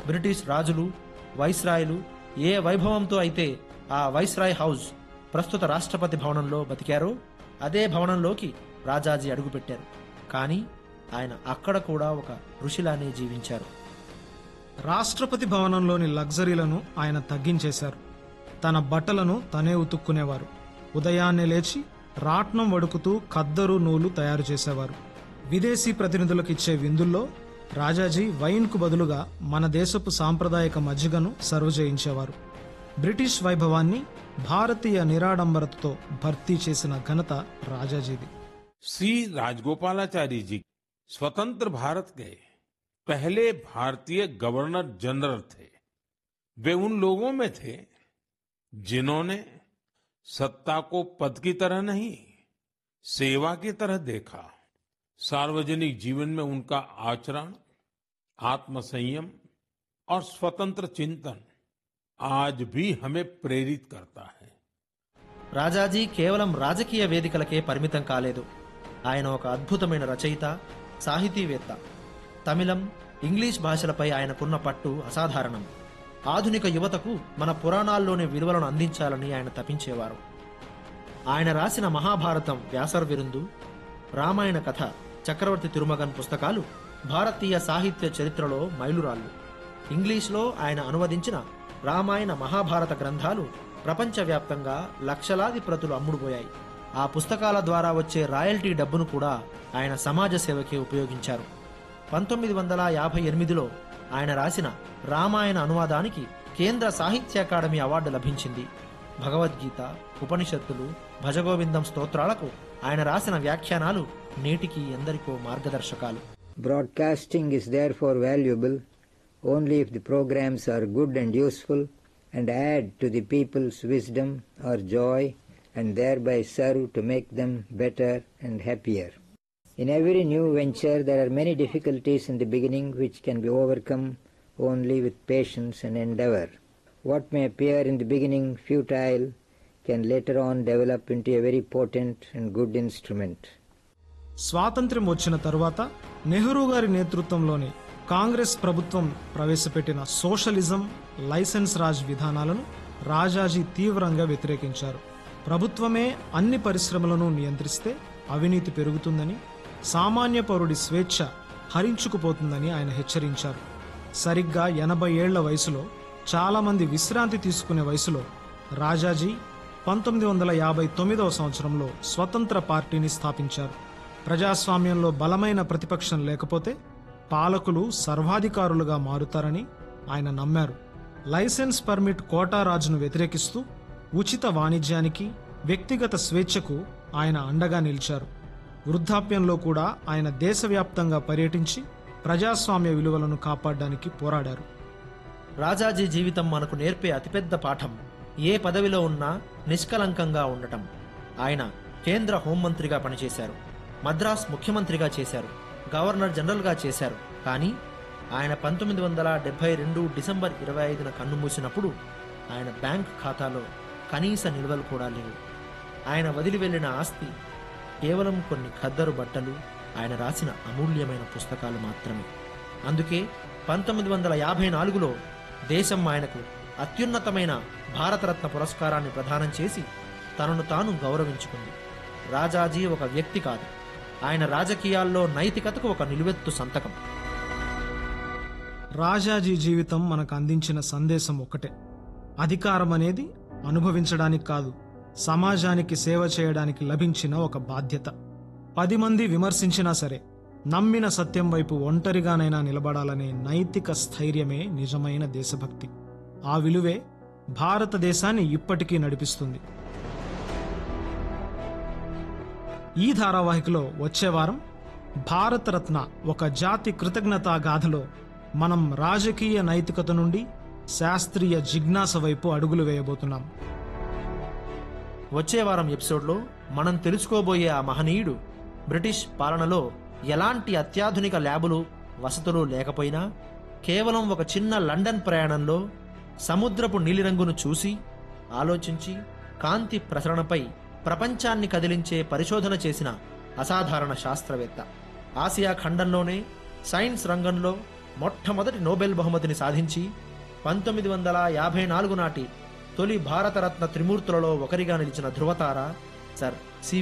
British రాజులు వైస్రాయ్లు ఏ వైభవంతో అయితే ఆ వైస్రాయ్ హౌస్ ప్రస్తుత రాష్ట్రపతి భవనంలో బతికారో అదే భవనంలోకి రాజాజీ అడుగుపెట్టారు కానీ ఆయన అక్కడ కూడా ఒక ఋషిలానే జీవించారు రాష్ట్రపతి భవనంలోని లగ్జరీలను ఆయన తగ్గించేశారు తన బట్టలను తనే ఉతుక్కునేవారు ఉదయాన్నే లేచి రాట్నం వడుకుతూ ఖద్దరు నూలు తయారు చేసేవారు విదేశీ ప్రతినిధులకు ఇచ్చే విందుల్లో రాజాజీ వైన్కు బదులుగా మన దేశపు సాంప్రదాయక మజ్జిగను సర్వ్ చేయించేవారు బ్రిటిష్ వైభవాన్ని భారతీయ నిరాడంబరతతో భర్తీ చేసిన ఘనత రాజాజీది सी राजगोपालाचारी जी स्वतंत्र भारत के पहले भारतीय गवर्नर जनरल थे वे उन लोगों में थे जिन्होंने सत्ता को पद की तरह नहीं सेवा की तरह देखा सार्वजनिक जीवन में उनका आचरण आत्मसंयम और स्वतंत्र चिंतन आज भी हमें प्रेरित करता है రాజాజీ కేవలం రాజకీయ వేదికలకే పరిమితం కాలేదు ఆయన ఒక అద్భుతమైన రచయిత సాహితీవేత్త తమిళం ఇంగ్లీష్ భాషలపై ఆయనకున్న పట్టు అసాధారణం ఆధునిక యువతకు మన పురాణాల్లోని విలువలను అందించాలని ఆయన తపించేవారు ఆయన రాసిన మహాభారతం వ్యాసర్ విరుందు రామాయణ కథ చక్రవర్తి తిరుమగన్ పుస్తకాలు భారతీయ సాహిత్య చరిత్రలో మైలురాళ్ళు ఇంగ్లీష్లో ఆయన అనువదించిన రామాయణ మహాభారత గ్రంథాలు ప్రపంచవ్యాప్తంగా లక్షలాది ప్రతులు అమ్ముడుపోయాయి ఆ పుస్తకాల ద్వారా వచ్చే రాయల్టీ డబ్బును కూడా ఆయన సమాజ సేవకే ఉపయోగించారు పంతొమ్మిది వందల యాభై ఎనిమిదిలో ఆయన రాసిన రామాయణ అనువాదానికి కేంద్ర సాహిత్య అకాడమీ అవార్డు లభించింది భగవద్గీత ఉపనిషత్తులు భజగోవిందం స్తోత్రాలకు ఆయన రాసిన వ్యాఖ్యానాలు నేటికి ఎందరికో మార్గదర్శకాలు Broadcasting is therefore valuable only if the programs are good and useful and add to the people's wisdom or joy and thereby serve to make them better and happier. In every new venture, there are many difficulties in the beginning which can be overcome only with patience and endeavor. What may appear in the beginning futile can later on develop into a very potent and good instrument. స్వాతంత్ర్యం వచ్చిన తరువాత నెహ్రూ గారి నేతృత్వంలోని కాంగ్రెస్ ప్రభుత్వం ప్రవేశపెట్టిన socialism licence Raj విధానాలను రాజాజీ తీవ్రంగా వ్యతిరేకించారు ప్రభుత్వమే అన్ని పరిశ్రమలను నియంత్రిస్తే అవినీతి పెరుగుతుందని సామాన్య పౌరుడి స్వేచ్ఛ హరించుకుపోతుందని ఆయన హెచ్చరించారు సరిగ్గా ఎనభై ఏళ్ల వయసులో చాలామంది విశ్రాంతి తీసుకునే వయసులో రాజాజీ పంతొమ్మిది వందల యాభై తొమ్మిదవ సంవత్సరంలో స్వతంత్ర పార్టీని స్థాపించారు ప్రజాస్వామ్యంలో బలమైన ప్రతిపక్షం లేకపోతే పాలకులు సర్వాధికారులుగా మారుతారని ఆయన నమ్మారు లైసెన్స్ పర్మిట్ కోటా రాజును వ్యతిరేకిస్తూ ఉచిత వాణిజ్యానికి వ్యక్తిగత స్వేచ్ఛకు ఆయన అండగా నిలిచారు వృద్ధాప్యంలో కూడా ఆయన దేశవ్యాప్తంగా పర్యటించి ప్రజాస్వామ్య విలువలను కాపాడడానికి పోరాడారు రాజాజీ జీవితం మనకు నేర్పే అతిపెద్ద పాఠం ఏ పదవిలో ఉన్నా నిష్కలంకంగా ఉండటం ఆయన కేంద్ర హోంమంత్రిగా పనిచేశారు మద్రాస్ ముఖ్యమంత్రిగా చేశారు గవర్నర్ జనరల్గా చేశారు కానీ ఆయన పంతొమ్మిది వందల డెబ్బై రెండు డిసెంబర్ ఇరవై ఐదున కన్నుమూసినప్పుడు ఆయన బ్యాంక్ ఖాతాలో కనీస నిల్వలు కూడా లేవు ఆయన వదిలి వెళ్ళిన ఆస్తి కేవలం కొన్ని ఖద్దరు బట్టలు ఆయన రాసిన అమూల్యమైన పుస్తకాలు మాత్రమే అందుకే పంతొమ్మిది వందల యాభై నాలుగులో దేశం ఆయనకు అత్యున్నతమైన భారతరత్న పురస్కారాన్ని ప్రదానం చేసి తనను తాను గౌరవించుకుంది రాజాజీ ఒక వ్యక్తి కాదు ఆయన రాజకీయాల్లో నైతికతకు ఒక నిలువెత్తు సంతకం రాజాజీ జీవితం మనకు అందించిన సందేశం ఒకటే అధికారం అనేది అనుభవించడానికి కాదు సమాజానికి సేవ చేయడానికి లభించిన ఒక బాధ్యత పది మంది విమర్శించినా సరే నమ్మిన సత్యం వైపు ఒంటరిగానైనా నిలబడాలనే నైతిక స్థైర్యమే నిజమైన దేశభక్తి ఆ విలువే భారతదేశాన్ని ఇప్పటికీ నడిపిస్తుంది ఈ ధారావాహికలో వచ్చే వారం భారతరత్న ఒక జాతి కృతజ్ఞతా గాథలో మనం రాజకీయ నైతికత నుండి శాస్త్రీయ జిజ్ఞాస వైపు అడుగులు వేయబోతున్నాం వచ్చే వారం ఎపిసోడ్లో మనం తెలుసుకోబోయే ఆ మహనీయుడు బ్రిటిష్ పాలనలో ఎలాంటి అత్యాధునిక ల్యాబులు వసతులు లేకపోయినా కేవలం ఒక చిన్న లండన్ ప్రయాణంలో సముద్రపు నీలిరంగును చూసి ఆలోచించి కాంతి ప్రసరణపై ప్రపంచాన్ని కదిలించే పరిశోధన చేసిన అసాధారణ శాస్త్రవేత్త ఆసియా ఖండంలోనే సైన్స్ రంగంలో మొట్టమొదటి నోబెల్ బహుమతిని సాధించి పంతొమ్మిది వందల యాభై నాలుగు నాటి తొలి భారతరత్న త్రిమూర్తులలో ఒకరిగా నిలిచిన ధృవతార సర్ సి